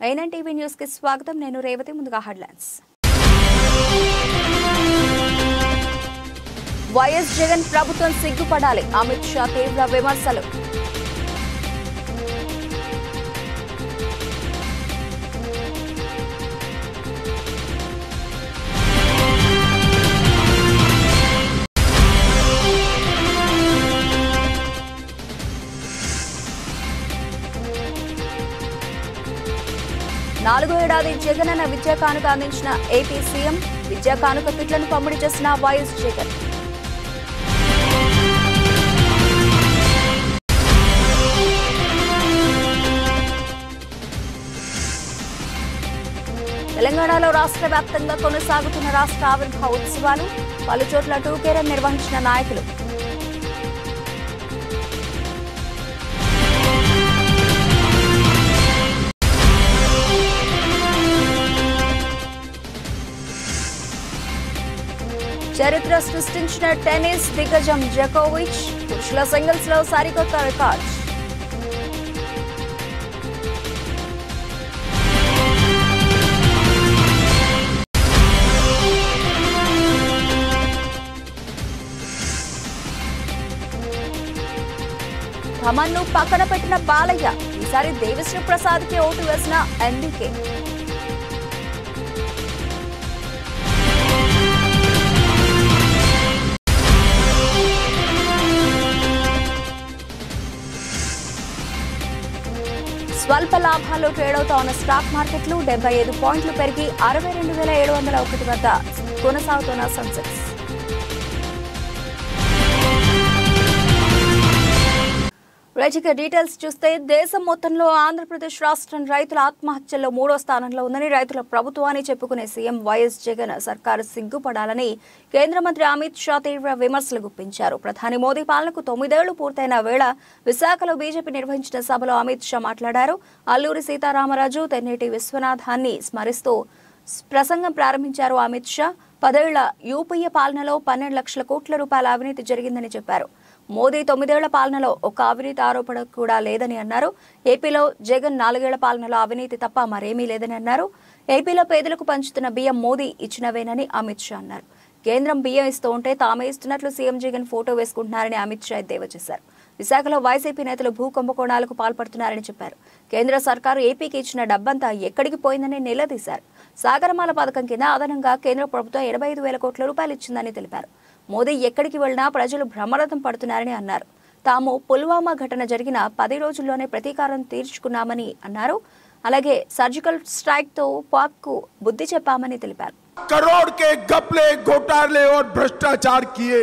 nine TV news కి స్వాగతం నేను రేవతి ముందుగా హెడ్లైన్స్ వైఎస్ జగన్ ప్రభుత్వం సిగ్గుపడాలి అమిత్ షా తీవ్ర విమర్శలు నాలుగో ఏడాది జగనన్న విద్యా కానుక అందించిన ఏపీ సీఎం విద్యా కానుక కిట్లను పంపిణీ చేసిన వైఎస్ జగన్ తెలంగాణలో రాష్ట్ర వ్యాప్తంగా కొనసాగుతున్న రాష్ట్ర ఆవిర్భావ ఉత్సవాలు పలు చోట్ల టూకేరన్ నిర్వహించిన నాయకులు చరిత్ర సృష్టించిన టెన్నిస్ దిగ్గజం జకోవిచ్ పురుషుల సింగిల్స్ లో సరికొత్త రికార్డ్ ధమన్ను పక్కన పెట్టిన బాలయ్య ఈసారి దేవిశ్రీ ప్రసాద్ కి ఓటు వేసిన ఎన్డీకే స్వల్ప లాభాల్లో ట్రేడ్ అవుతా ఉన్న స్టాక్ మార్కెట్లు డెబ్బై ఐదు పాయింట్లు పెరిగి అరవై రెండు వేల ఏడు వందల ఒకటి వద్ద కొనసాగుతున్న సెన్సెక్స్ రైతుక డీటెయిల్స్ చూస్తే దేశం మొత్తంలో ఆంధ్రప్రదేశ్ రాష్ట్రం రైతుల ఆత్మహత్యల్లో మూడో స్థానంలో ఉందని రైతుల ప్రభుత్వాన్ని చెప్పుకునే సీఎం వైఎస్ జగన్ సర్కారు సిగ్గుపడాలని కేంద్ర మంత్రి అమిత్ షా తీవ్ర విమర్శలు గుప్పించారు ప్రధాని మోదీ పాలనకు తొమ్మిదేళ్లు పూర్తయిన వేళ విశాఖలో బీజేపీ నిర్వహించిన సభలో అమిత్ షా మాట్లాడారు అల్లూరి సీతారామరాజు తెన్నేటి విశ్వనాథాన్ని స్మరిస్తూ ప్రసంగం ప్రారంభించారు అమిత్ షా పదేళ్ల యూపీఏ పాలనలో పన్నెండు లక్షల కోట్ల రూపాయల అవినీతి జరిగిందని చెప్పారు మోదీ తొమ్మిదేళ్ల పాలనలో ఒక అవినీతి ఆరోపణ కూడా లేదని అన్నారు ఏపీలో జగన్ నాలుగేళ్ల పాలనలో అవినీతి తప్ప మరేమీ లేదని అన్నారు ఏపీలో పేదలకు పంచుతున్న బియ్యం మోదీ ఇచ్చినవేనని అమిత్ షా అన్నారు కేంద్రం బియ్యం ఇస్తూ ఉంటే తామే ఇస్తున్నట్లు సీఎం జగన్ ఫోటో వేసుకుంటున్నారని అమిత్ షా ఎద్దేవా చేశారు విశాఖలో వైసీపీ నేతలు భూ కుంభకోణాలకు పాల్పడుతున్నారని చెప్పారు కేంద్ర సర్కారు ఏపీకి ఇచ్చిన డబ్బంతా ఎక్కడికి పోయిందని నిలదీశారు సాగరమాల పథకం కింద అదనంగా కేంద్ర ప్రభుత్వం ఎనభై ఐదు వేల కోట్ల రూపాయలు ఇచ్చిందని తెలిపారు మోదీ ఎక్కడికి వెళ్లినా ప్రజలు బ్రహ్మరథం పడుతున్నారని అన్నారు తాము పుల్వామా ఘటన జరిగిన పది రోజుల్లోనే ప్రతీకారం తీర్చుకున్నామని అన్నారు అలాగే సర్జికల్ స్ట్రైక్ తో పాక్ కు బుద్ధి చెప్పామని తెలిపారు करोड़ के घपले घोटाले और भ्रष्टाचार किए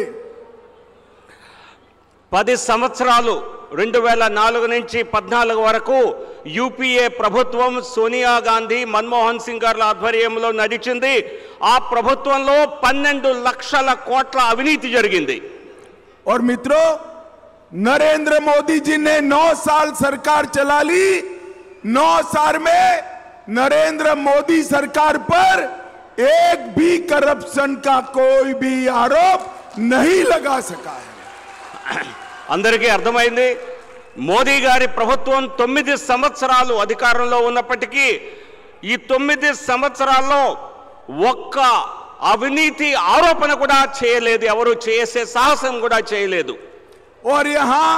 పది సంవత్సరాలు రెండు వేల నాలుగు నుంచి పద్నాలుగు వరకు యూపీఏ ప్రభుత్వం సోనియా గాంధీ మన్మోహన్ సింగ్ గారి ఆధ్వర్యంలో నడిచింది ఆ ప్రభుత్వంలో పన్నెండు లక్షల కోట్ల అవినీతి జరిగింది और मित्रों नरेंद्र मोदी जी ने नौ साल सरकार चला ली नौ साल में नरेंद्र मोदी सरकार पर एक भी करप्शन का कोई भी आरोप नहीं लगा सका है అందరికీ అర్థమైంది మోదీ గారి ప్రభుత్వం తొమ్మిది సంవత్సరాలు అధికారంలో ఉన్నప్పటికీ ఈ తొమ్మిది సంవత్సరాల్లో ఒక్క అవినీతి ఆరోపణ కూడా చేయలేదు ఎవరు చేసే సాహసం కూడా చేయలేదు और यहां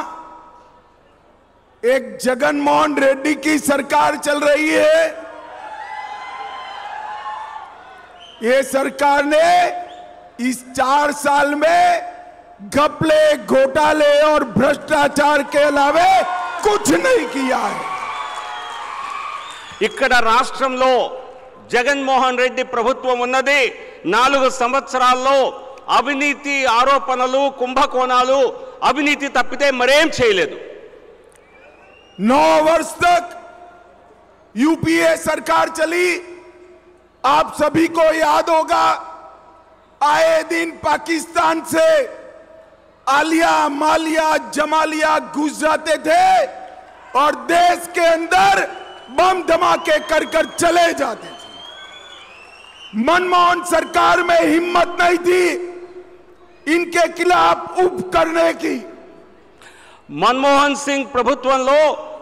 एक जगनमोहन रेड्डी की सरकार चल रही है ये सरकार ने इस चार साल में घपले घोटाले और भ्रष्टाचार के अलावे कुछ नहीं किया है ఇక్కడ రాష్ట్రంలో జగన్మోహన్ రెడ్డి ప్రభుత్వం ఉన్నది నాలుగు సంవత్సరాల్లో అవినీతి ఆరోపణలు కుంభకోణాలు అవినీతి తప్పితే మరేం చేయలేదు नौ वर्ष तक यूपीए सरकार चली आप सभी को याद होगा आए दिन पाकिस्तान से आलिया मालिया जमालिया घुस जाते थे और देश के अंदर बम धमाके कर कर चले जाते थे मनमोहन सरकार में हिम्मत नहीं थी इनके खिलाफ उप करने की మన్మోహన్ సింగ్ ప్రభుత్వంలో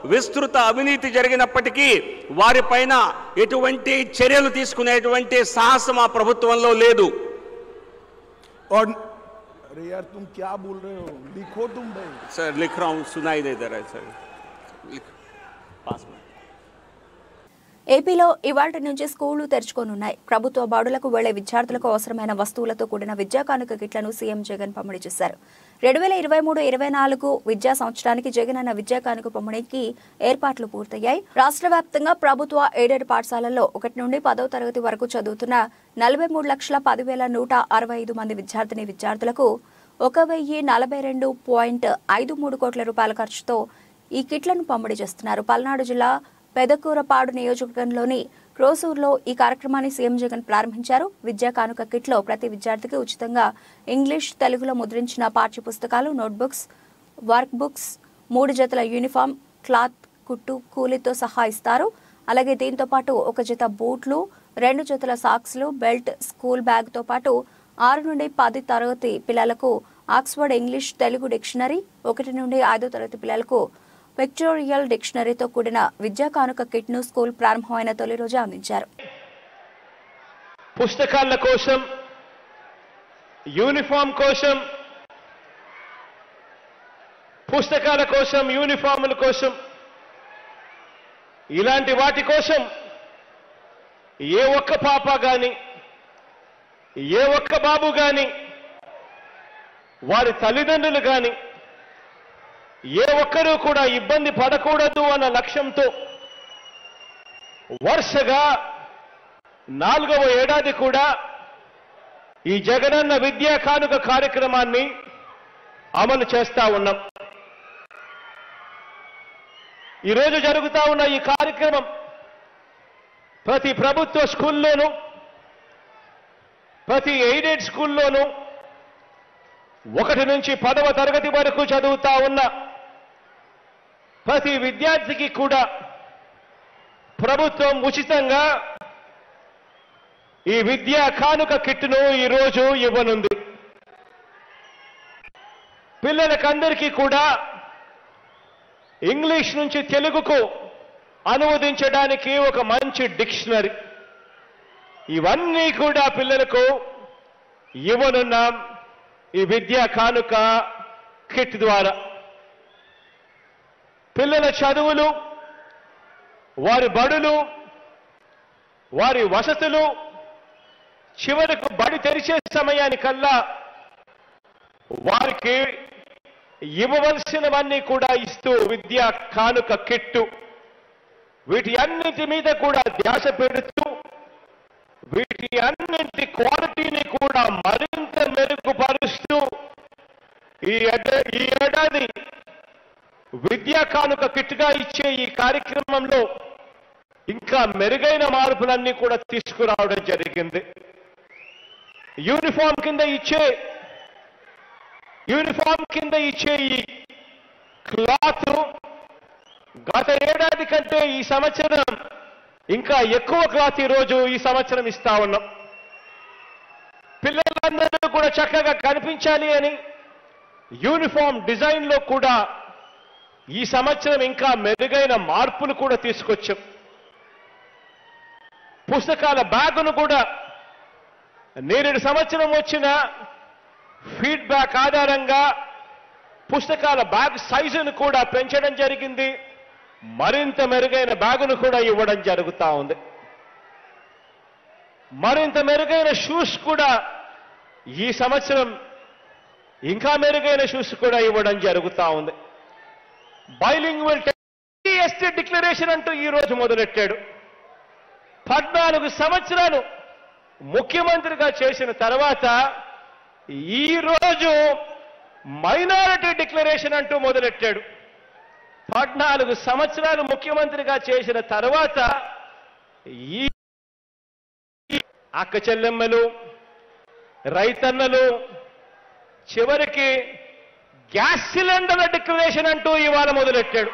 విస్తృత అవినీతి జరిగినప్పటికీ వారిపైన ఎటువంటి చర్యలు తీసుకునేటువంటి సాహసం ఆ ప్రభుత్వంలో లేదు और अरे यार तुम क्या बोल रहे हो लिखो तुम भाई सर लिख रहा हूँ सुनाई नहीं दे रहा है सर लिख पास में ఏపీలో ఇవాటి నుంచి స్కూళ్లు తెరుచుకోనున్నాయి ప్రభుత్వ బడులకు వెళ్లే విద్యార్థులకు అవసరమైన వస్తువులతో కూడిన విద్యా కానుక కిట్లను సీఎం జగన్ పంపిణీ చేశారు రెండు వేల ఇరవై మూడు ఇరవై నాలుగు విద్యా సంవత్సరానికి జగన్ అన్న విద్యా కానుక పంపిణీకి ఏర్పాట్లు పూర్తయ్యాయి రాష్ట్ర వ్యాప్తంగా ప్రభుత్వ ఎయిడెడ్ పాఠశాలల్లో ఒకటి నుండి పదవ తరగతి వరకు చదువుతున్న నలభై మూడు లక్షల పదివేల నూట అరవై ఐదు మంది విద్యార్థిని విద్యార్థులకు ఒక వెయ్యి నలభై రెండు పాయింట్ ఐదు మూడు కోట్ల రూపాయల ఖర్చుతో ఈ కిట్లను పంపిణీ చేస్తున్నారు పల్నాడు జిల్లా పెదకూరపాడు నియోజకవర్గంలోని క్రోసూరులో ఈ కార్యక్రమాన్ని సీఎం జగన్ ప్రారంభించారు విద్యా కానుక కిట్లో ప్రతి విద్యార్థికి ఉచితంగా ఇంగ్లీష్ తెలుగులో ముద్రించిన పాఠ్య పుస్తకాలు నోట్బుక్స్ వర్క్ బుక్స్ మూడు జతల యూనిఫామ్ క్లాత్ కుట్టు కూలీతో సహా ఇస్తారు అలాగే దీంతో పాటు ఒక జత బూట్లు రెండు జతల సాక్స్లు బెల్ట్ స్కూల్ బ్యాగ్తో పాటు ఆరు నుండి పది తరగతి పిల్లలకు ఆక్స్ఫర్డ్ ఇంగ్లీష్ తెలుగు డిక్షనరీ ఒకటి నుండి ఐదో తరగతి పిల్లలకు విక్టోరియల్ డిక్షనరీతో కూడిన విద్యా కానుక కిట్ను స్కూల్ ప్రారంభమైన తొలి రోజు అందించారు పుస్తకాల కోసం యూనిఫామ్ కోసం పుస్తకాల కోసం యూనిఫాముల కోసం ఇలాంటి వాటి కోసం ఏ ఒక్క పాప గాని ఏ ఒక్క బాబు గాని వారి తల్లిదండ్రులు గాని ఏ ఒక్కరూ కూడా ఇబ్బంది పడకూడదు అన్న లక్ష్యంతో వరుసగా నాలుగవ ఏడాది కూడా ఈ జగనన్న విద్యా కానుక కార్యక్రమాన్ని అమలు చేస్తా ఉన్నాం ఈరోజు జరుగుతా ఉన్న ఈ కార్యక్రమం ప్రతి ప్రభుత్వ స్కూల్లోనూ ప్రతి ఎయిడెడ్ స్కూల్లోనూ ఒకటి నుంచి పదవ తరగతి వరకు చదువుతా ఉన్న ప్రతి విద్యార్థికి కూడా ప్రభుత్వం ఉచితంగా ఈ విద్యా కానుక కిట్ను ఈరోజు ఇవ్వనుంది పిల్లలకందరికీ కూడా ఇంగ్లీష్ నుంచి తెలుగుకు అనువదించడానికి ఒక మంచి డిక్షనరీ ఇవన్నీ కూడా పిల్లలకు ఇవ్వనున్నాం ఈ విద్యా కానుక కిట్ ద్వారా పిల్లల చదువులు వారి బడులు వారి వసతులు చివరకు బడి తెరిచే సమయానికల్లా వారికి ఇవ్వవలసినవన్నీ కూడా ఇస్తూ విద్యా కానుక కిట్టు వీటి అన్నిటి మీద కూడా ధ్యాస పెడుతూ వీటి అన్నింటి క్వాలిటీని కూడా మరింత మెరుగుపరుస్తూ ఈ ఏడా- ఈ ఏడాది విద్యా కానుక కిట్గా ఇచ్చే ఈ కార్యక్రమంలో ఇంకా మెరుగైన మార్పులన్నీ కూడా తీసుకురావడం జరిగింది యూనిఫామ్ కింద ఇచ్చే యూనిఫామ్ కింద ఇచ్చే ఈ క్లాత్ గత ఏడాది కంటే ఈ సంవత్సరం ఇంకా ఎక్కువ క్లాత్ ఈ రోజు ఈ సంవత్సరం ఇస్తా ఉన్నాం పిల్లలందరూ కూడా చక్కగా కనిపించాలి అని యూనిఫామ్ డిజైన్ లో కూడా ఈ సంవత్సరం ఇంకా మెరుగైన మార్పులు కూడా తీసుకొచ్చాం పుస్తకాల బ్యాగును కూడా నేరేడు సంవత్సరం వచ్చిన ఫీడ్బ్యాక్ ఆధారంగా పుస్తకాల బ్యాగ్ సైజును కూడా పెంచడం జరిగింది మరింత మెరుగైన బ్యాగును కూడా ఇవ్వడం జరుగుతా ఉంది మరింత మెరుగైన షూస్ కూడా ఈ సంవత్సరం ఇంకా మెరుగైన షూస్ కూడా ఇవ్వడం జరుగుతా ఉంది బైలింగ్వల్ ఎస్టీ డిక్లరేషన్ అంటూ ఈ రోజు మొదలెట్టాడు పద్నాలుగు సంవత్సరాలు ముఖ్యమంత్రిగా చేసిన తర్వాత ఈ రోజు మైనారిటీ డిక్లరేషన్ అంటూ మొదలెట్టాడు పద్నాలుగు సంవత్సరాలు ముఖ్యమంత్రిగా చేసిన తర్వాత ఈ అక్క చెల్లెమ్మలు రైతన్నలు చివరికి గ్యాస్ సిలిండర్ల డిక్లరేషన్ అంటూ ఇవాళ మొదలెట్టాడు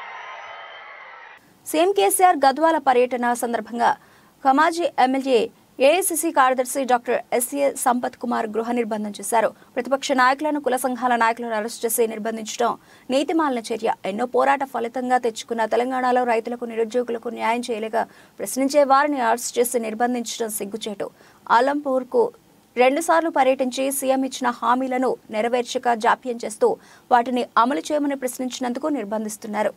సీఎం కేసీఆర్ గద్వాల పర్యటన సందర్భంగా కమాజీ ఎమ్మెల్యే ఏఐసిసి కార్యదర్శి డాక్టర్ ఎస్ఏ సంపత్ కుమార్ గృహ నిర్బంధం చేశారు ప్రతిపక్ష నాయకులను కుల సంఘాల నాయకులను అరెస్ట్ చేసి నిర్బంధించడం నీతిమాలిన చర్య ఎన్నో పోరాట ఫలితంగా తెచ్చుకున్న తెలంగాణలో రైతులకు నిరుద్యోగులకు న్యాయం చేయలేక ప్రశ్నించే వారిని అరెస్ట్ చేసి నిర్బంధించడం సిగ్గుచేటు ఆలంపూర్కు రెండుసార్లు పర్యటించి సీఎం ఇచ్చిన హామీలను నెరవేర్చక జాప్యం చేస్తూ వాటిని అమలు చేయమని ప్రశ్నించినందుకు నిర్బంధిస్తున్నారు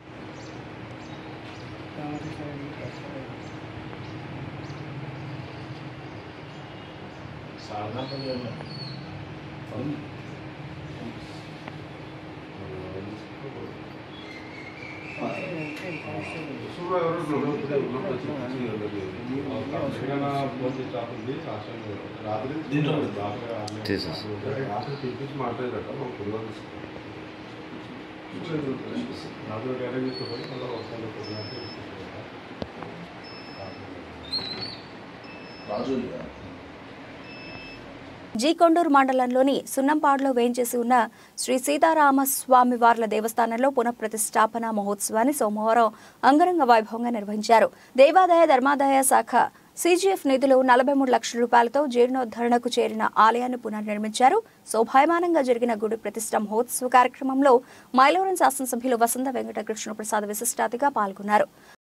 జీ కొండూరు మండలంలోని సున్నంపాడులో వేయించేసి ఉన్న శ్రీ సీతారామ స్వామి వార్ల దేవస్థానంలో పునఃప్రతిష్టాపన మహోత్సవాన్ని సోమవారం అంగరంగ వైభవంగా నిర్వహించారు దేవాదాయ ధర్మాదాయ శాఖ సీజీఎఫ్ నిధులు నలభై మూడు లక్షల రూపాయలతో జీర్ణోద్ధరణకు చేరిన ఆలయాన్ని పునర్నిర్మించారు శోభాయమానంగా జరిగిన గుడి ప్రతిష్ట మహోత్సవ కార్యక్రమంలో మైలవరం శాసనసభ్యులు వసంత వెంకట కృష్ణ ప్రసాద్ విశిష్టాతిగా పాల్గొన్నారు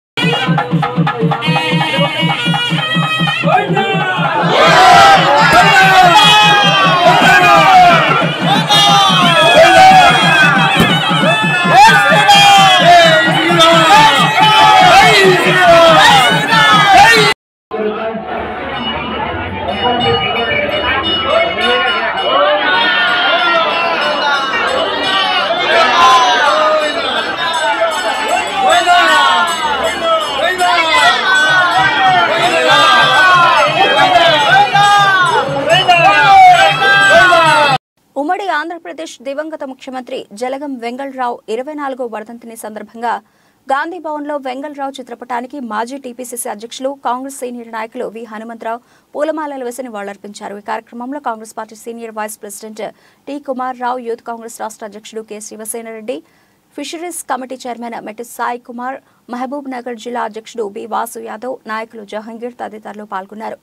ఉమ్మడి ఆంధ్రప్రదేశ్ దివంగత ముఖ్యమంత్రి జలగం వెంగళరావు ఇరవై నాలుగో వర్ధంతిని సందర్భంగా గాంధీ భవన్లో వెంగళరావు చిత్రపటానికి మాజీ టీపీసీసీ అధ్యక్షులు కాంగ్రెస్ సీనియర్ నాయకులు వి హనుమంతరావు పూలమాలలు వేసి నివాళులర్పించారు ఈ కార్యక్రమంలో Congress party senior vice president T Kumar Rao youth Congress రాష్ట్ర అధ్యక్షుడు K Sivasenareddy fisheries committee chairman Metti Sai Kumar Mahabubnagar జిల్లా అధ్యక్షుడు బి వాసు యాదవ్ నాయకులు జహంగీర్ తదితరులు పాల్గొన్నారు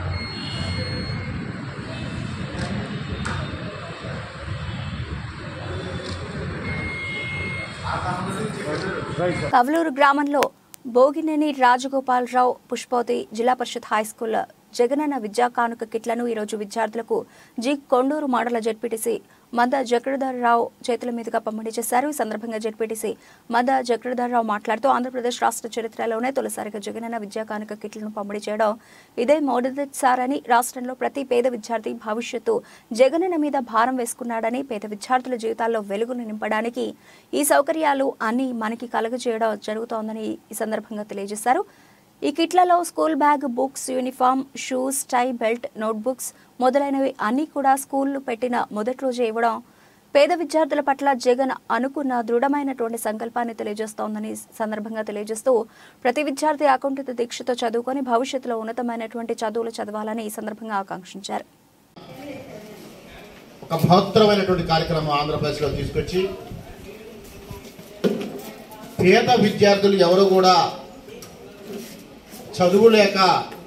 కవలూరు గ్రామంలో భోగినేని రాజగోపాలరావు పుష్పవతి జిల్లా పరిషత్ హైస్కూల్ జగనన్న విద్యా కానుక కిట్లను ఈరోజు విద్యార్థులకు జి కొండూరు మండల జడ్పీటీసీ మద జగడధర్రావు చేతుల మీదుగా పంపిణీ చేశారు ఈ సందర్భంగా జడ్పీటీసీ మద జగడధర్రావు మాట్లాడుతూ ఆంధ్రప్రదేశ్ రాష్ట్ర చరిత్రలోనే తొలిసారిగా జగనన్న విద్యా కానుక కిట్లను పంపిణీ చేయడం ఇదే మొదటిసారని రాష్ట్రంలో ప్రతి పేద విద్యార్థి భవిష్యత్తు జగనన్న మీద భారం వేసుకున్నాడని పేద విద్యార్థుల జీవితాల్లో వెలుగును నింపడానికి ఈ సౌకర్యాలు అన్ని మనకి కలుగజేయడం జరుగుతోందని ఈ సందర్భంగా తెలియజేశారు ఈ కిట్లలో school bag books uniform shoes tie belt notebooks మొదలైనవి అన్నీ కూడా స్కూళ్లు పెట్టిన మొదటి రోజే ఇవ్వడం పేద విద్యార్థుల పట్ల జగన్ అనుకున్న దృఢమైనటువంటి సంకల్పాన్ని తెలియజేస్తోందని సందర్భంగా తెలియజేస్తూ ప్రతి విద్యార్థి అకుంఠిత దీక్షతో చదువుకొని భవిష్యత్తులో ఉన్నతమైనటువంటి చదువులు చదవాలని ఈ సందర్భంగా ఆకాంక్షించారు ఒక మహత్తరమైనటువంటి కార్యక్రమం ఆంధ్రప్రదేశ్లో తీసుకొచ్చి పేద విద్యార్థులు ఎవరు కూడా చదువు లేక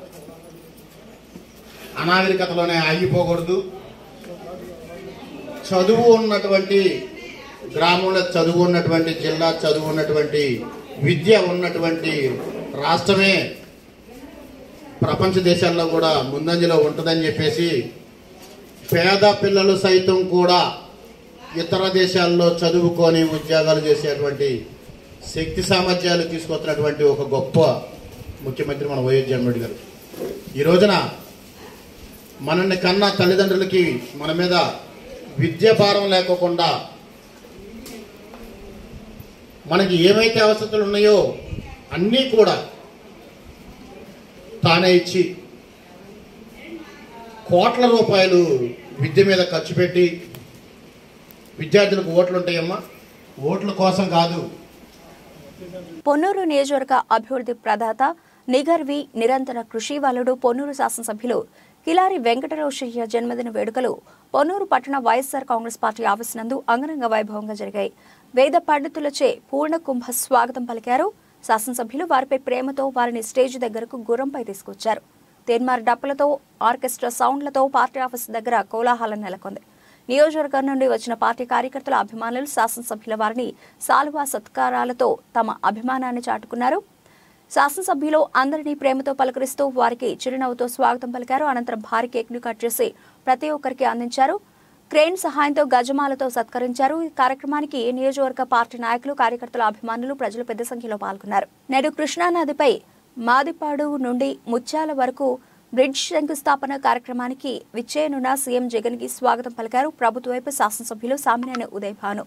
అనాగరికతలోనే ఆగిపోకూడదు చదువు ఉన్నటువంటి గ్రామంలో చదువు ఉన్నటువంటి జిల్లా చదువు ఉన్నటువంటి విద్య ఉన్నటువంటి రాష్ట్రమే ప్రపంచ దేశాల్లో కూడా ముందంజలో ఉంటుందని చెప్పేసి పేద పిల్లలు సైతం కూడా ఇతర దేశాల్లో చదువుకొని ఉద్యోగాలు చేసేటువంటి శక్తి సామర్థ్యాలు తీసుకొస్తున్నటువంటి ఒక గొప్ప ముఖ్యమంత్రి మన వైఎస్ జగన్మోహన్ గారు ఈ రోజున మనల్ని కన్నా తల్లిదండ్రులకి మన మీద విద్య భారం లేకోకుండా మనకి ఏమైతే అవసరాలు ఉన్నాయో అన్నీ కూడా తానే ఇచ్చి కోట్ల రూపాయలు విద్య మీద ఖర్చు పెట్టి విద్యార్థులకు ఓట్లు ఉంటాయమ్మా ఓట్ల కోసం కాదు పొన్నూరు నియోజకవర్గ అభివృద్ధి ప్రదాత నిగర్వి నిరంతర కృషి వలుడు పొన్నూరు శాసనసభ్యులు కిలారి వెంకటరోషయ్య జన్మదిన వేడుకలు పొన్నూరు పట్టణ వైఎస్ఆర్ కాంగ్రెస్ పార్టీ ఆఫీస్ నందు అంగరంగ వైభవంగా జరిగాయి వేద పండితులచే పూర్ణ కుంభ స్వాగతం పలికారు శాసనసభ్యులు వారిపై ప్రేమతో వారిని స్టేజ్ దగ్గరకు గుర్రంపై తీసుకొచ్చారు తీన్మార్ డప్పులతో ఆర్కెస్ట్రా సౌండ్లతో పార్టీ ఆఫీస్ దగ్గర కోలాహలం నెలకొంది నియోజకవర్గం నుండి వచ్చిన పార్టీ కార్యకర్తల అభిమానులు శాసనసభ్యుల వారిని సాలువా సత్కారాలతో తమ అభిమానాన్ని చాటుకున్నారు శాసనసభ్యులు అందరినీ ప్రేమతో పలకరిస్తూ వారికి చిరునవ్వుతో స్వాగతం పలికారు అనంతరం భారీ కేక్ ను కట్ చేసి ప్రతి ఒక్కరికి అందించారు క్రేన్ సహాయంతో గజమాలతో సత్కరించారు ఈ కార్యక్రమానికి నియోజకవర్గ పార్టీ నాయకులు కార్యకర్తల అభిమానులు ప్రజలు పెద్ద సంఖ్యలో పాల్గొన్నారు నేడు కృష్ణానదిపై మాదిపాడు నుండి ముత్యాల వరకు బ్రిడ్జ్ శంకుస్థాపన కార్యక్రమానికి విచ్చేయనున్న సీఎం జగన్ కి స్వాగతం పలికారు ప్రభుత్వ వైపు శాసనసభ్యులు సామినేని ఉదయ్ భాను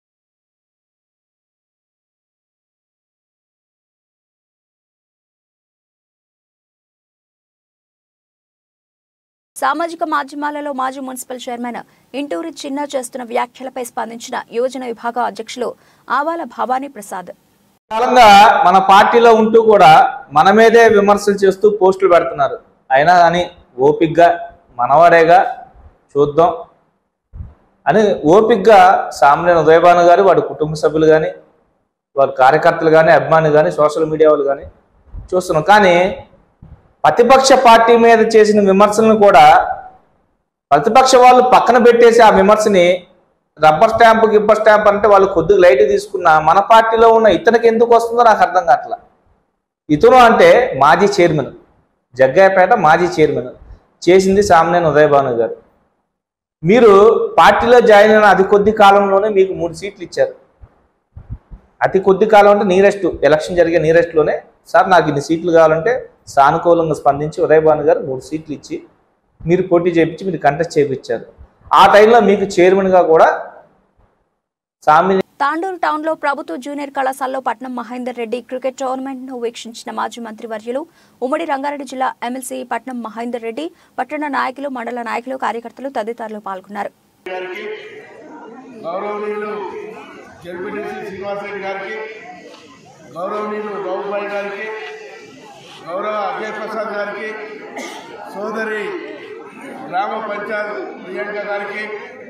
సామాజిక మాధ్యమాలలో మాజీ మున్సిపల్ చైర్మన్ ఇంటూరి చిన్న చేస్తున్న వ్యాఖ్యలపై స్పందించిన యువజన విభాగం అధ్యక్షులు ఆవాల భవానీ ప్రసాద్ కాలంగా మన పార్టీలో ఉంటూ కూడా మన మీదే విమర్శలు చేస్తూ పోస్టులు పెడుతున్నారు అయినా కానీ ఓపిగ్గా మనవాడేగా చూద్దాం అని ఓపిగ్గా సామాన్య ఉదయభాను గారు వాడి కుటుంబ సభ్యులు కానీ వారి కార్యకర్తలు కానీ అభిమానులు కానీ సోషల్ మీడియా వాళ్ళు కానీ చూస్తున్నాం కానీ ప్రతిపక్ష పార్టీ మీద చేసిన విమర్శలను కూడా ప్రతిపక్ష వాళ్ళు పక్కన పెట్టేసి ఆ విమర్శని రబ్బర్ స్టాంప్ గిబ్బర్ స్టాంప్ అంటే వాళ్ళు కొద్దిగా లైట్ తీసుకున్న మన పార్టీలో ఉన్న ఇతనికి ఎందుకు వస్తుందో నాకు అర్థం కావట్లా ఇతను అంటే మాజీ చైర్మన్ జగ్గాయపేట మాజీ చైర్మన్ చేసింది సామాన్య ఉదయభాను గారు మీరు పార్టీలో జాయిన్ అయిన అతి కొద్ది కాలంలోనే మీకు మూడు సీట్లు ఇచ్చారు అతి కొద్ది కాలం అంటే నీరెస్ట్ ఎలక్షన్ జరిగే నీరెస్ట్లోనే సార్ నాకు ఇన్ని సీట్లు కావాలంటే సానుకూలంగా స్పందించి ఉదయభాను గారు మూడు సీట్లు ఇచ్చి మీరు పోటీ చేయించి మీరు కంటెస్ట్ చేయించారు ఆ టైంలో మీకు చైర్మన్గా కూడా సామిని తాండూరు టౌన్ లో ప్రభుత్వ జూనియర్ కళాశాలలో పట్నం మహేందర్ రెడ్డి క్రికెట్ టోర్నమెంట్ ను వీక్షించిన మాజీ మంత్రి వర్యులు ఉమ్మడి రంగారెడ్డి జిల్లా ఎమ్మెల్సీ పట్నం మహేందర్ రెడ్డి పట్టణ నాయకులు మండల నాయకులు కార్యకర్తలు తదితరులు పాల్గొన్నారు గారికి గౌరవనీయులు జడ్పీటీసీ శ్రీనివాసరెడ్డి గారికి గౌరవనీయులు బాబుబాయి గారికి గౌరవ అజయ్ ప్రసాద్ గారికి సోదరి గ్రామ పంచాయత్ ప్రియాంక గారికి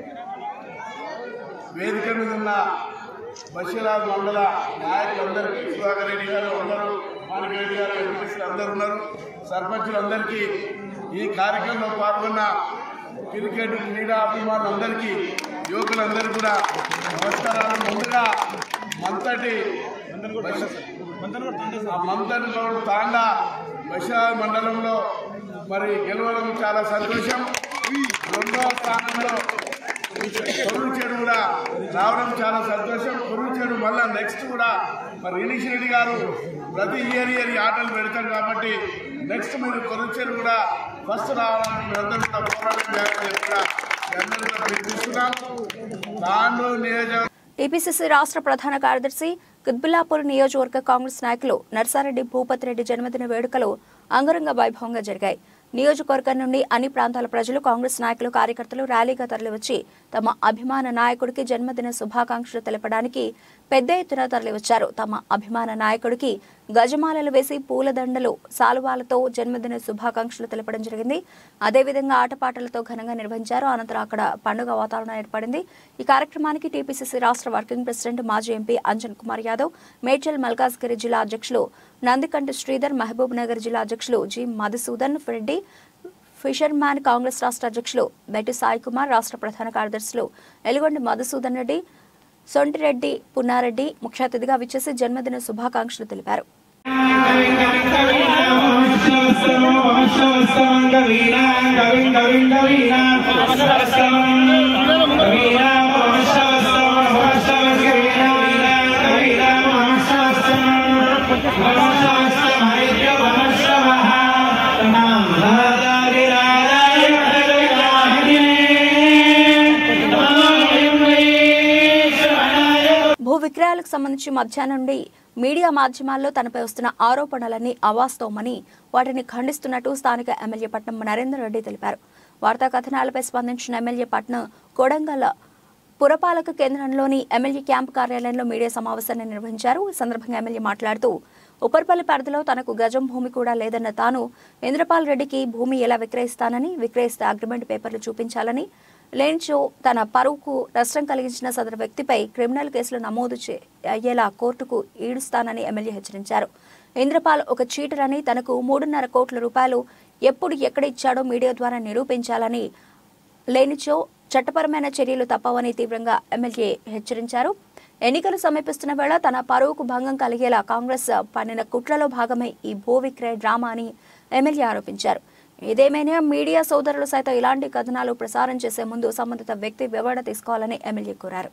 వేదిక మీద ఉన్న బషీరాబాద్ మండల నాయకులందరికీ సుధాకర్ రెడ్డి గారు అందరూ మాణికెడ్డి గారు ఎంపీసీలు అందరూ ఉన్నారు సర్పంచులందరికీ ఈ కార్యక్రమంలో పాల్గొన్న క్రికెట్ క్రీడా అభిమానులందరికీ యువకులందరికీ కూడా నమస్కారాలు ముందుగా మంతటి మంతనగౌడ్ తాండా బషీరాబాద్ మండలంలో మరి గెలవడం చాలా సంతోషం రెండవ స్థానంలో కొరువు చెడు కూడా రావడం చాలా సంతోషం కొరువు చెడు మళ్ళా నెక్స్ట్ కూడా మరి రినీష్ రెడ్డి గారు ప్రతి ఇయర్ ఇయర్ ఈ ఆటలు పెడతారు కాబట్టి నెక్స్ట్ మీరు కొరువు చెడు కూడా ఫస్ట్ రావాలని మీరందరూ కూడా పోరాటం చేయాలని కూడా మీ అందరూ కూడా పిలుపునిస్తున్నాం దాంట్లో నియోజక టీపీసీసీ రాష్ట్ర ప్రధాన కార్యదర్శి కుత్బుల్లాపూర్ నియోజకవర్గ కాంగ్రెస్ నాయకులు నర్సారెడ్డి భూపతి రెడ్డి జన్మదిన వేడుకలు అంగరంగ వైభవంగా జరిగాయి నియోజకవర్గం నుండి అన్ని ప్రాంతాల ప్రజలు కాంగ్రెస్ నాయకులు కార్యకర్తలు ర్యాలీగా తరలివచ్చి తమ అభిమాన నాయకుడికి జన్మదిన శుభాకాంక్షలు తెలపడానికి పెద్ద ఎత్తున తరలివచ్చారు తమ అభిమాన నాయకుడికి గజమాలలు వేసి పూలదండలు సాలువాలతో జన్మదిన శుభాకాంక్షలు తెలపడం జరిగింది అదేవిధంగా ఆటపాటలతో ఘనంగా నిర్వహించారు అనంతరం అక్కడ పండుగ వాతావరణం ఏర్పడింది ఈ కార్యక్రమానికి టీపీసీసీ రాష్ట్ర వర్కింగ్ ప్రెసిడెంట్ మాజీ ఎంపీ అంజన్ కుమార్ యాదవ్ మేడ్చల్ మల్కాజ్గిరి జిల్లా అధ్యక్షులు నందికంటి శ్రీధర్ మహబూబ్ నగర్ జిల్లా అధ్యక్షులు G Madhusudan Reddy fisherman Congress రాష్ట్ర అధ్యక్షులు బెట్టి సాయి కుమార్ రాష్ట్ర ప్రధాన కార్యదర్శులు ఎలుగొండ మధుసూదన్ రెడ్డి సొంటిరెడ్డి పున్నారెడ్డి ముఖ్య అతిథిగా విచ్చేసి జన్మదిన శుభాకాంక్షలు తెలిపారు భూ విక్రయాలకు సంబంధించి మధ్యాహ్నం నుండి మీడియా మాధ్యమాల్లో తనపై వస్తున్న ఆరోపణలన్నీ అవాస్తవమని వాటిని ఖండిస్తున్నట్టు స్థానిక ఎమ్మెల్యే పట్నం నరేందర్ రెడ్డి తెలిపారు వార్తా కథనాలపై స్పందించిన ఎమ్మెల్యే పట్నం కొడంగల్ పురపాలక కేంద్రంలోని ఎమ్మెల్యే క్యాంపు కార్యాలయంలో మీడియా సమావేశాన్ని నిర్వహించారు ఈ సందర్భంగా ఎమ్మెల్యే మాట్లాడుతూ ఉపరిపల్లి పరిధిలో తనకు గజం భూమి కూడా లేదన్న తాను ఇంద్రపాల్ రెడ్డికి భూమి ఎలా విక్రయిస్తానని విక్రయిస్తే అగ్రిమెంట్ పేపర్లు చూపించాలని లేనిచో తన పరువుకు నష్టం కలిగించిన సదరు వ్యక్తిపై క్రిమినల్ కేసులు నమోదు చే- అయ్యేలా కోర్టుకు ఈడుస్తానని ఎమ్మెల్యే హెచ్చరించారు ఇంద్రపాల్ ఒక చీటర్ అని తనకు మూడున్నర కోట్ల రూపాయలు ఎప్పుడు ఎక్కడ ఇచ్చాడో మీడియా ద్వారా నిరూపించాలని లేనిచో చట్టపరమైన చర్యలు తప్పవని తీవ్రంగా ఎమ్మెల్యే హెచ్చరించారు ఎన్నికలు సమీపిస్తున్న వేళ తన పరువుకు భంగం కలిగేలా కాంగ్రెస్ పన్నిన కుట్రలో భాగమే ఈ భూ విక్రయ డ్రామా అని ఎమ్మెల్యే ఆరోపించారు ఇదేమైనా మీడియా సోదరులు సైతం ఇలాంటి కథనాలు ప్రసారం చేసే ముందు సంబంధిత వ్యక్తి వివరణ తీసుకోవాలని ఎమ్మెల్యే కోరారు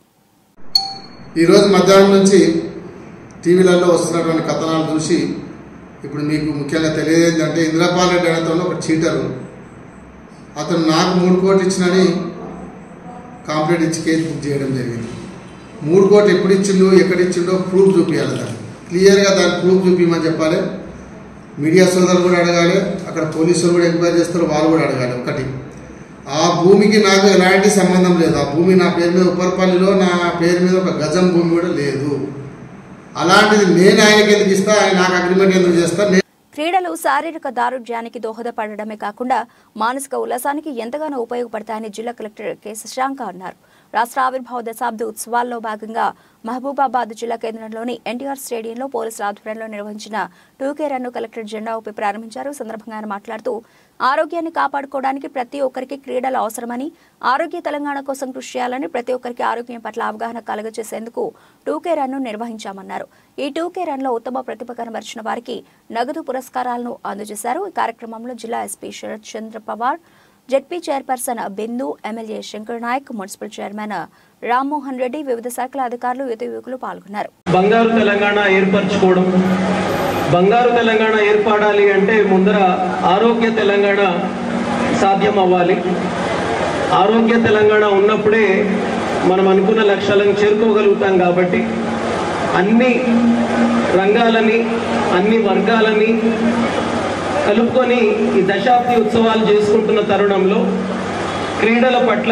ఈరోజు మధ్యాహ్నం నుంచి టీవీలలో వస్తున్నటువంటి కథనాలు చూసి ఇప్పుడు మీకు ముఖ్యంగా తెలియదు అంటే ఇంద్రపాల్ రెడ్డి అనేతను ఒక చీటరు అతను నాకు మూడు కోట్లు ఇచ్చినని కాంప్లైంట్ ఇచ్చి కేసు బుక్ చేయడం జరిగింది మూడు కోట్లు ఎప్పుడు ఇచ్చిండో ఎక్కడ ఇచ్చిండో ప్రూఫ్ చూపించాలి దాన్ని క్లియర్గా దాని ప్రూఫ్ చూపించమని చెప్పాలి మీడియా సోదరులు కూడా అడగాలి అక్కడ పోలీసులు కూడా ఎంక్వైరీ చేస్తారు వాళ్ళు కూడా అడగాలి ఒకటి ఆ భూమికి నాకు ఎలాంటి సంబంధం లేదు ఆ భూమి నా పేరు మీద ఉపర్పల్లిలో నా పేరు మీద ఒక గజం భూమి కూడా లేదు అలాంటిది నేను ఆయనకి ఎందుకు ఇస్తా ఆయన నాకు అగ్రిమెంట్ ఎందుకు చేస్తా నేను క్రీడలు శారీరక దారుఢ్యానికి దోహదపడడమే కాకుండా మానసిక ఉల్లాసానికి ఎంతగానో ఉపయోగపడతాయని జిల్లా కలెక్టర్ కె శశాంక అన్నారు రాష్ట్ర ఆవిర్భావ దశాబ్ది ఉత్సవాల్లో భాగంగా మహబూబాబాద్ జిల్లా కేంద్రంలోని ఎన్టీఆర్ స్టేడియంలో పోలీసుల ఆధ్వర్యంలో నిర్వహించిన టూకే రన్ను కలెక్టర్ జెండా ఊపి ప్రారంభించారు ఈ సందర్భంగా ఆయన మాట్లాడుతూ ఆరోగ్యాన్ని కాపాడుకోవడానికి ప్రతి ఒక్కరికి క్రీడలు అవసరమని ఆరోగ్య తెలంగాణ కోసం కృషి చేయాలని ప్రతి ఒక్కరికి ఆరోగ్యం పట్ల అవగాహన కలుగజేసేందుకు టూకే రన్ను నిర్వహించామన్నారు ఈ టూకే రన్లో ఉత్తమ ప్రతిభ కనబరిచిన వారికి నగదు పురస్కారాలను అందజేశారు ఈ కార్యక్రమంలో జిల్లా SP Sharath Chandra Pawar ZP chairperson Bindu MLA Shankar Naik municipal chairman Rammohan Reddy వివిధ శాఖల అధికారులు యువత యువకులు పాల్గొన్నారు బంగారు తెలంగాణ ఏర్పరచుకోవడం బంగారు తెలంగాణ ఏర్పడాలి అంటే ముందర ఆరోగ్య తెలంగాణ సాధ్యం అవ్వాలి ఆరోగ్య తెలంగాణ ఉన్నప్పుడే మనం అనుకున్న లక్ష్యాలను చేరుకోగలుగుతాం కాబట్టి అన్ని రంగాలని అన్ని వర్గాలని కలుపుకొని ఈ దశాబ్ది ఉత్సవాలు చేసుకుంటున్న తరుణంలో క్రీడల పట్ల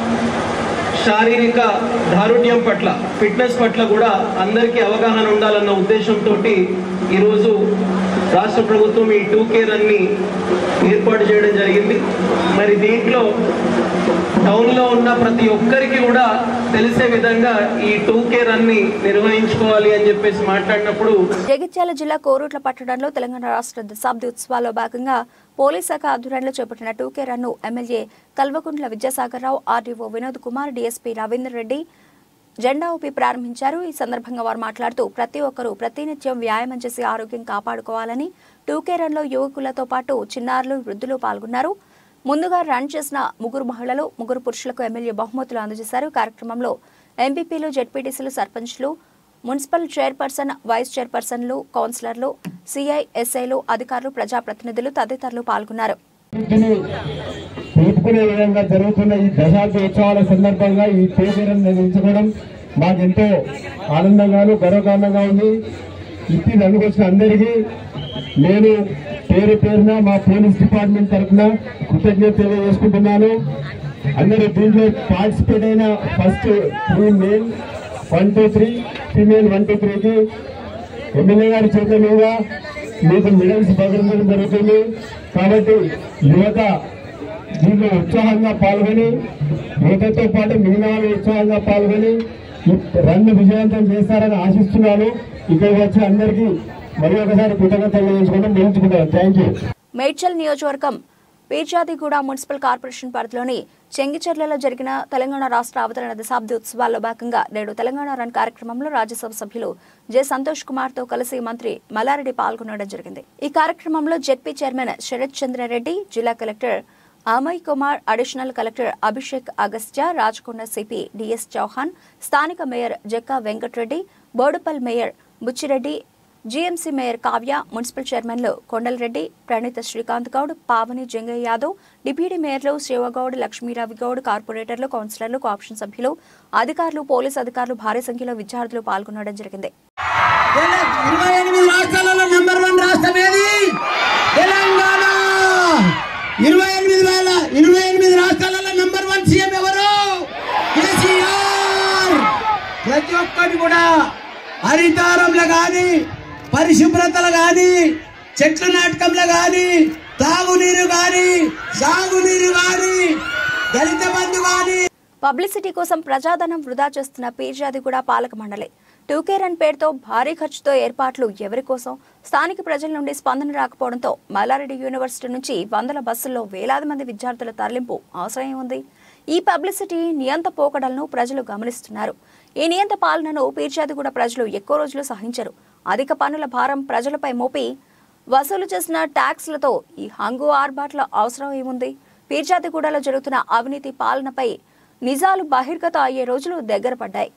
శారీరక దారుణ్యం పట్ల ఫిట్నెస్ పట్ల కూడా అందరికీ అవగాహన ఉండాలన్న ఉద్దేశంతో ఈరోజు రాష్ట్ర ప్రభుత్వం ఈ టూ కేర్ అన్ని ఏర్పాటు చేయడం జరిగింది మరి దీంట్లో టౌన్లో ఉన్న ప్రతి ఒక్కరికి కూడా తెలిసే విధంగా ఈ టూ కేర్ అన్ని నిర్వహించుకోవాలి అని చెప్పేసి మాట్లాడినప్పుడు జగిత్యాల జిల్లా కోరుట్ల పట్టణంలో తెలంగాణ రాష్ట్ర దశాబ్ది ఉత్సవాల్లో భాగంగా పోలీస్ శాఖ ఆధ్వర్యంలో చేపట్టిన టూకే రన్ను MLA Kalvakuntla Vidyasagar Rao RDO Vinod Kumar DSP Ravinder Reddy జెండా ఊపి ప్రారంభించారు ఈ సందర్భంగా వారు మాట్లాడుతూ ప్రతి ఒక్కరూ ప్రతినిత్యం వ్యాయామం చేసి ఆరోగ్యం కాపాడుకోవాలని టూకే రన్లో యువకులతో పాటు చిన్నారులు వృద్ధులు పాల్గొన్నారు ముందుగా రన్ చేసిన ముగ్గురు మహిళలు ముగ్గురు పురుషులకు ఎమ్మెల్యే బహుమతులు అందజేశారు కార్యక్రమంలో ఎంపీపీలు జెడ్పీటీసీలు సర్పంచ్లు మున్సిపల్ చైర్పర్సన్ వైస్ చైర్పర్సన్లు కౌన్సిలర్లు సిఐ ఎస్ఐలు అధికారులు ప్రజాప్రతినిధులు తదితరులు పాల్గొన్నారు అభివృద్ధిని తెలుపుకునే విధంగా జరుగుతున్న ఈ దశాబ్ది ఉత్సవాల సందర్భంగా ఈ పేపర్ను నిర్వహించుకోవడం మాకెంతో ఆనందంగాను గర్వకారణంగా ఉంది ఇట్టి నన్నుకొచ్చిన అందరికీ నేను పేరు పేరున మా పోలీస్ డిపార్ట్మెంట్ తరఫున కృతజ్ఞత తెలియజేసుకుంటున్నాను అందరూ దీంట్లో పార్టిసిపేట్ అయిన first three male one two three female one two త్రీకి ఎమ్మెల్యే గారి చేతుల మీదుగా మీకు మెడల్స్ ప్రకటించడం జరుగుతుంది కాబట్టి యువత దీంట్లో ఉత్సాహంగా పాల్గొని యువతతో పాటు మిగిలిన వాళ్ళు ఉత్సాహంగా పాల్గొని ఈ రన్ను విజయవంతం చేస్తారని ఆశిస్తున్నాను ఇక్కడికి వచ్చి అందరికీ మరి ఒకసారి కృతజ్ఞతలు తెలియజేసుకోవడం ముగించుకుంటాను థ్యాంక్ యూ మేడ్చల్ నియోజకవర్గం పీర్జాదిగూడ మున్సిపల్ కార్పొరేషన్ పరిధిలోని చెంగిచెర్లలో జరిగిన తెలంగాణ రాష్ట్ర అవతరణ దశాబ్ది ఉత్సవాల్లో భాగంగా నేడు తెలంగాణ రన్ కార్యక్రమంలో రాజ్యసభ సభ్యులు జె సంతోష్ కుమార్ తో కలిసి మంత్రి మల్లారెడ్డి పాల్గొనడం జరిగింది ఈ కార్యక్రమంలో జెడ్పీ చైర్మన్ శరత్ చంద్రారెడ్డి జిల్లా collector Amay Kumar additional collector Abhishek Agastya Rachakonda CP D S Chauhan mayor Jakka Venkatreddy Boduppal mayor Buchireddy GMC mayor Kavya municipal చైర్మన్లు కొండలరెడ్డి ప్రణీత శ్రీకాంత్ గౌడ్ పావని జంగయ్య యాదవ్ డిప్యూటీ మేయర్లు శివగౌడ్ లక్ష్మీరావి గౌడ్ కార్పొరేటర్లు కౌన్సిలర్లు కోఆప్షన్ సభ్యులు అధికారులు పోలీసు అధికారులు భారీ సంఖ్యలో విద్యార్థులు పాల్గొనడం జరిగింది ఇరవై ఎనిమిది రాష్ట్రాలలో నెంబర్ వన్ రాష్ట్రం ఏది తెలంగాణ ఇరవై ఎనిమిది వేల ఇరవై ఎనిమిది రాష్ట్రాలలో నెంబర్ వన్ సీఎం ఎవరు కేసీఆర్ ప్రతి ఒక్కటి కూడా హరితారంలో గాని పరిశుభ్రతలో గాని చెట్లు నాటకంలో గాని తాగునీరు గాని సాగునీరు గాని దళిత బంధు గాని పబ్లిసిటీ కోసం ప్రజాధనం వృధా చేస్తున్న పీర్జాదిగూడ పాలక మండలి టూకే రన్ పేరుతో భారీ ఖర్చుతో ఏర్పాట్లు ఎవరి కోసం స్థానిక ప్రజల నుండి స్పందన రాకపోవడంతో మల్లారెడ్డి యూనివర్సిటీ నుంచి వందల బస్సుల్లో వేలాది మంది విద్యార్థుల తరలింపు అవసరం ఉంది ఈ పబ్లిసిటీ నియంత పోకడలను ప్రజలు గమనిస్తున్నారు ఈ నియంత పాలనను పీర్చాదిగూడ ప్రజలు ఎక్కువ రోజులు సహించరు అధిక పన్నుల భారం ప్రజలపై మోపి వసూలు చేసిన ట్యాక్స్లతో ఈ హంగు ఆర్బాట్ల అవసరం ఏముంది పీర్జాదిగూడలో జరుగుతున్న అవినీతి పాలనపై నిజాలు బహిర్గత అయ్యే రోజులు దగ్గర పడ్డాయి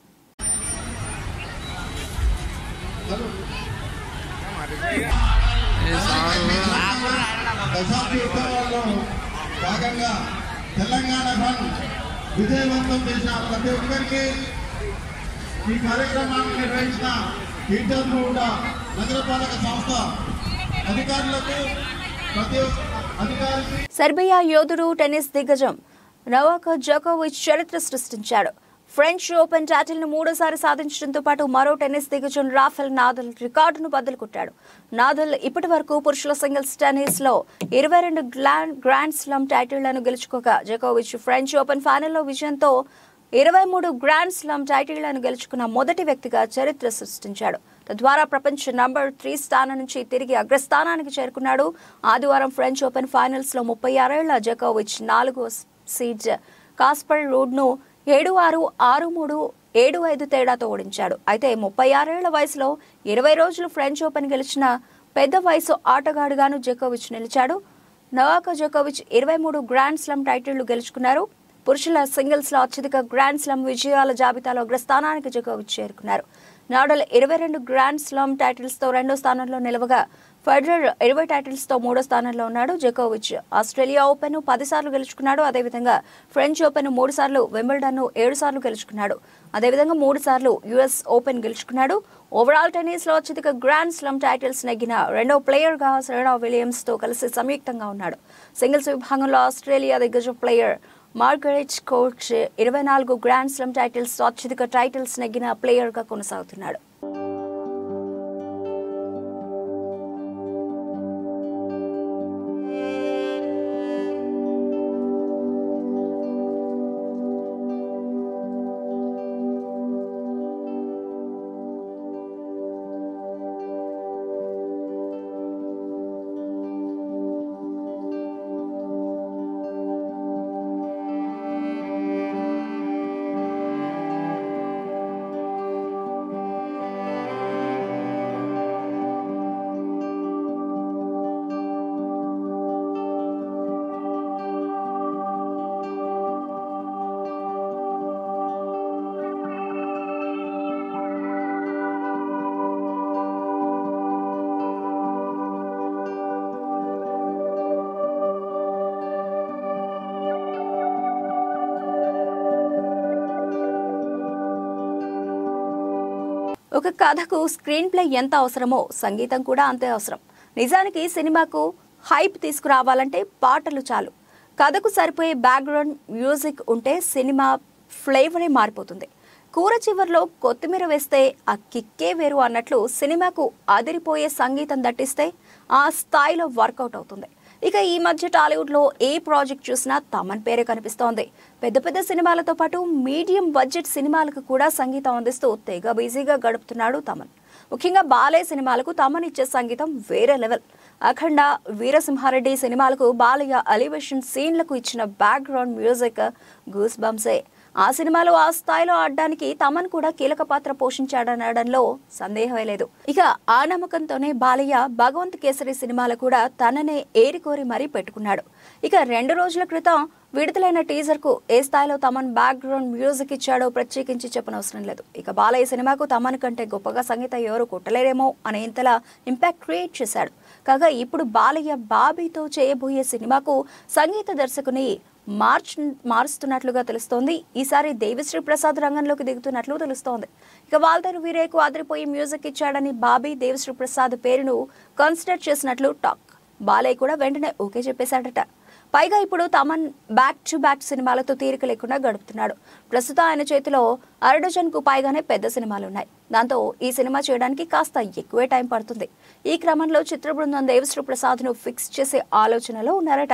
దశాబ్ది ఉత్సవాల్లో భాగంగా తెలంగాణ ఫండ్ విజయవంతం చేసిన ప్రతి ఒక్కరికి ఈ కార్యక్రమాన్ని నిర్వహించిన టీచర్లు కూడా నగరపాలక సంస్థ అధికారులకు ప్రతి ఒక్క అధికారికి సెర్బియా యోధుడు టెన్నిస్ దిగ్గజం నవాక్ జోకోవిచ్ చరిత్ర సృష్టించాడు ఫ్రెంచ్ ఓపెన్ టైటిల్ను మూడోసారి సాధించడంతో పాటు మరో టెన్నిస్ దిగ్గజం రాఫెల్ నాదల్ రికార్డును బద్దలు కొట్టాడు నాదల్ ఇప్పటి వరకు పురుషుల సింగిల్స్ టెన్నిస్ లో ఇరవై రెండు గ్రాండ్ గ్రాండ్ స్లమ్ టైటిళ్లను గెలుచుకోగా జోకోవిచ్ ఫ్రెంచ్ ఓపెన్ ఫైనల్లో విజయంతో ఇరవై మూడు గ్రాండ్ స్లామ్ టైటిళ్లను గెలుచుకున్న మొదటి వ్యక్తిగా చరిత్ర సృష్టించాడు తద్వారా ప్రపంచ నంబర్ త్రీ స్థానం నుంచి తిరిగి అగ్రస్థానానికి చేరుకున్నాడు ఆదివారం ఫ్రెంచ్ ఓపెన్ ఫైనల్స్ లో ముప్పై ఆరేళ్ల జకోవిచ్ నాలుగో సీడ్ కాస్పర్ రూడ్ను ఏడు ఆరు ఆరు మూడు ఏడు ఐదు తేడాతో ఓడించాడు అయితే ముప్పై ఆరేళ్ల వయసులో ఇరవై రోజులు ఫ్రెంచ్ ఓపెన్ గెలిచిన పెద్ద వయసు ఆటగాడుగాను జకోవిచ్ నిలిచాడు నవాక జోకోవిచ్ ఇరవై మూడు గ్రాండ్ స్లమ్ టైటిళ్లు గెలుచుకున్నారు పురుషుల సింగిల్స్ లో అత్యధిక గ్రాండ్ స్లమ్ విజయాల జాబితాలో అగ్రస్థానానికి జోకోవిచ్ చేరుకున్నారు నాడల్ ఇరవై రెండు గ్రాండ్ స్లమ్ టైటిల్స్ తో రెండో స్థానంలో నిలవగా ఫెడరర్ ఇరవై టైటిల్స్ తో మూడో స్థానంలో ఉన్నాడు జోకోవిచ్ ఆస్ట్రేలియా ఓపెన్ పది సార్లు గెలుచుకున్నాడు అదేవిధంగా ఫ్రెంచ్ ఓపెన్ మూడు సార్లు వింబల్డన్ ఏడు సార్లు గెలుచుకున్నాడు అదేవిధంగా మూడు సార్లు యుఎస్ ఓపెన్ గెలుచుకున్నాడు ఓవరాల్ టెన్నిస్ లో అత్యధిక గ్రాండ్ స్లమ్ టైటిల్స్ నెగ్గిన రెండో ప్లేయర్ గా సెరెనా విలియమ్స్ తో కలిసి సంయుక్తంగా ఉన్నాడు సింగిల్స్ విభాగంలో ఆస్ట్రేలియా దిగ్గజ ప్లేయర్ మార్గరెట్ కోచ్ ఇరవై నాలుగు గ్రాండ్ స్లమ్ టైటిల్స్ తో అత్యధిక టైటిల్స్ నెగ్గిన ప్లేయర్ గా కొనసాగుతున్నాడు ఒక కథకు స్క్రీన్ ప్లే ఎంత అవసరమో సంగీతం కూడా అంతే అవసరం నిజానికి సినిమాకు హైప్ తీసుకురావాలంటే పాటలు చాలు కథకు సరిపోయే బ్యాక్గ్రౌండ్ మ్యూజిక్ ఉంటే సినిమా ఫ్లేవరే మారిపోతుంది కూర చివర్లో కొత్తిమీర వేస్తే ఆ కిక్కే వేరు అన్నట్లు సినిమాకు అదిరిపోయే సంగీతం దట్టిస్తే ఆ స్థాయిలో వర్కౌట్ అవుతుంది ఇక ఈ మధ్య టాలీవుడ్లో ఏ ప్రాజెక్ట్ చూసినా తమన్ పేరే కనిపిస్తోంది పెద్ద పెద్ద సినిమాలతో పాటు మీడియం బడ్జెట్ సినిమాలకు కూడా సంగీతం అందిస్తూ తెగ బిజీగా గడుపుతున్నాడు తమన్ ముఖ్యంగా బాలయ్య సినిమాలకు తమన్ ఇచ్చే సంగీతం వేరే లెవెల్ అఖండ వీరసింహారెడ్డి సినిమాలకు బాలయ్య అలివేషన్ సీన్లకు ఇచ్చిన బ్యాక్గ్రౌండ్ మ్యూజిక్ గూస్ బంసే ఆ సినిమాలో ఆ స్థాయిలో ఆడడానికి తమన్ కూడా కీలక పాత్ర పోషించాడనడంలో సందేహమే లేదు ఇక ఆ నమ్మకంతోనే బాలయ్య భగవంత్ కేసరి సినిమాలు కూడా తననే ఏరికోరి మరీ పెట్టుకున్నాడు ఇక రెండు రోజుల క్రితం విడుదలైన టీజర్ కు ఏ స్థాయిలో తమన్ బ్యాక్గ్రౌండ్ మ్యూజిక్ ఇచ్చాడో ప్రత్యేకించి చెప్పనవసరం లేదు ఇక బాలయ్య సినిమాకు తమన్ కంటే గొప్పగా సంగీతం ఎవరు కొట్టలేరేమో అనే ఇంతలా ఇంపాక్ట్ క్రియేట్ చేశాడు కాగా ఇప్పుడు బాలయ్య బాబీతో చేయబోయే సినిమాకు సంగీత దర్శకుని మార్చ్ మారుస్తున్నట్లుగా తెలుస్తోంది ఈసారి దేవిశ్రీ ప్రసాద్ రంగంలోకి దిగుతున్నట్లు తెలుస్తోంది ఇక వాల్తేరు వీరేకు అదిరిపోయి మ్యూజిక్ ఇచ్చాడని బాబీ దేవిశ్రీ ప్రసాద్ పేరును కన్సిడర్ చేసినట్లు టాక్ బాలయ్య కూడా వెంటనే ఓకే చెప్పేశాడట పైగా ఇప్పుడు తమన్ బ్యాక్ టు బ్యాక్ సినిమాలతో తీరిక లేకుండా గడుపుతున్నాడు ప్రస్తుతం ఆయన చేతిలో అరడజన్ కు పైగానే పెద్ద సినిమాలు ఉన్నాయి దాంతో ఈ సినిమా చేయడానికి కాస్త ఎక్కువే టైం పడుతుంది ఈ క్రమంలో చిత్ర బృందం దేవశ్రీ ప్రసాద్ ను ఫిక్స్ చేసే ఆలోచనలో ఉన్నారట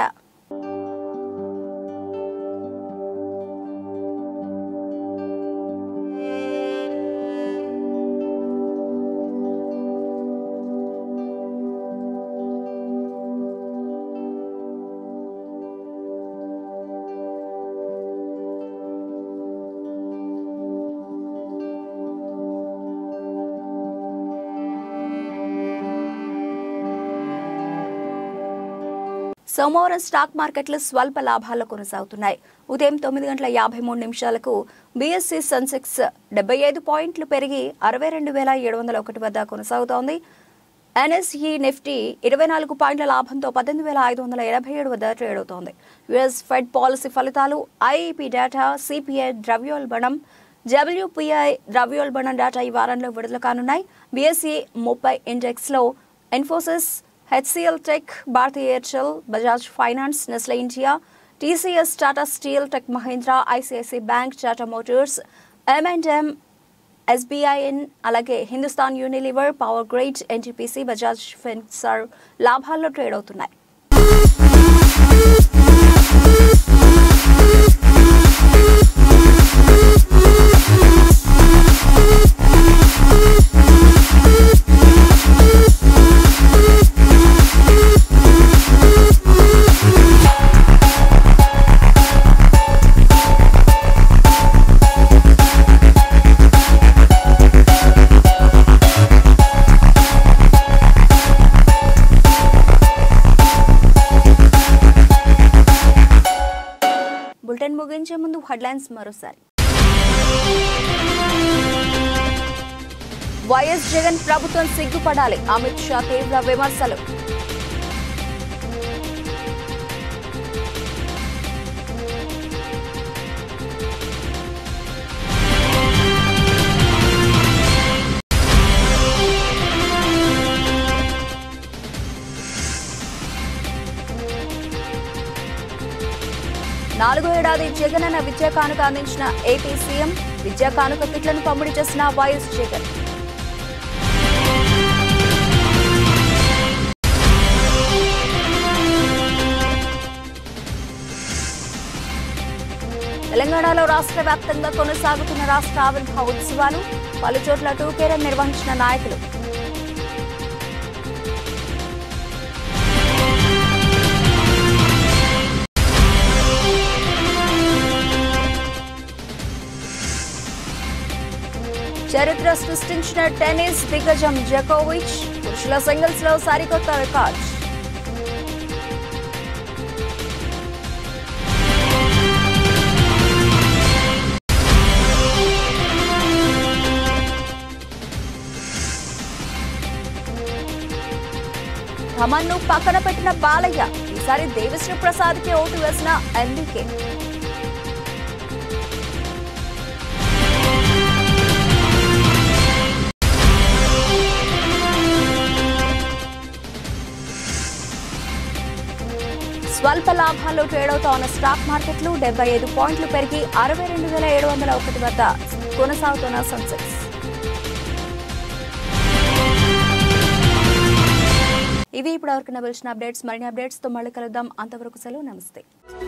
సోమవారం స్టాక్ మార్కెట్లు స్వల్ప లాభాల్లో కొనసాగుతున్నాయి ఉదయం తొమ్మిది గంటల యాభై మూడు నిమిషాలకు బీఎస్సీ సెన్సెక్స్ డెబ్బై ఐదు పాయింట్లు పెరిగి అరవై రెండు వేల ఏడు వందల ఒకటి వద్ద కొనసాగుతోంది ఎన్ఎస్ఈ నిఫ్టీ ఇరవై నాలుగు పాయింట్ల లాభంతో పద్దెనిమిది వేల ఐదు వందల ఎనభై ఏడు వద్ద ట్రేడ్ అవుతోంది యుఎస్ ఫెడ్ పాలసీ ఫలితాలు ఐఈపీ డేటా సిపిఐ ద్రవ్యోల్బణం డబ్ల్యూపీఐ ద్రవ్యోల్బణం డేటా ఈ వారంలో విడుదల కానున్నాయి బీఎస్ఈ ముప్పై ఇండెక్స్లో Infosys HCL tech Bharti Airtel Bajaj finance Nestle India TCS Tata steel tech Mahindra ICICI bank Tata motors M and M SBIN అలాగే Hindustan Unilever power grid NTPC Bajaj finserv లాభాల్లో ట్రేడ్ అవుతున్నాయి బులెటిన్ ముగించే ముందు హెడ్లైన్స్ మరోసారి వైఎస్ జగన్ ప్రభుత్వం సిగ్గుపడాలి అమిత్ షా తీవ్ర విమర్శలు నాలుగో ఏడాది జగనన్న విద్యా కానుక అందించిన ఏపీ సీఎం విద్యా కానుక కిట్లను పంపిణీ చేసిన వైఎస్ జగన్ తెలంగాణలో రాష్ట్ర వ్యాప్తంగా కొనసాగుతున్న రాష్ట్ర ఆవిర్భావ ఉత్సవాలు పలు చోట్ల టూకేరం నిర్వహించిన నాయకులు చరిత్ర సృష్టించిన టెన్నిస్ దిగ్గజం జకోవిచ్ పురుషుల సింగిల్స్ లో సరికొత్త రికార్డ్ థమన్ను పక్కన పెట్టిన బాలయ్య ఈసారి దేవిశ్రీ ప్రసాద్ కి ఓటు వేసిన ఎన్డీకే స్వల్ప లాభాల్లో ట్రేడ్ అవుతున్న స్టాక్ మార్కెట్లు డెబ్బై ఐదు పాయింట్లు పెరిగి అరవై రెండు వేల ఏడు వందల ఒకటి వద్ద కొనసాగుతున్న సెన్సెక్స్ ఇవి ఇప్పటివరకు నిలిచిన అప్డేట్స్ మరిన్ని అప్డేట్స్తో మళ్ళీ కలుద్దాం అంతవరకు సెలవు నమస్తే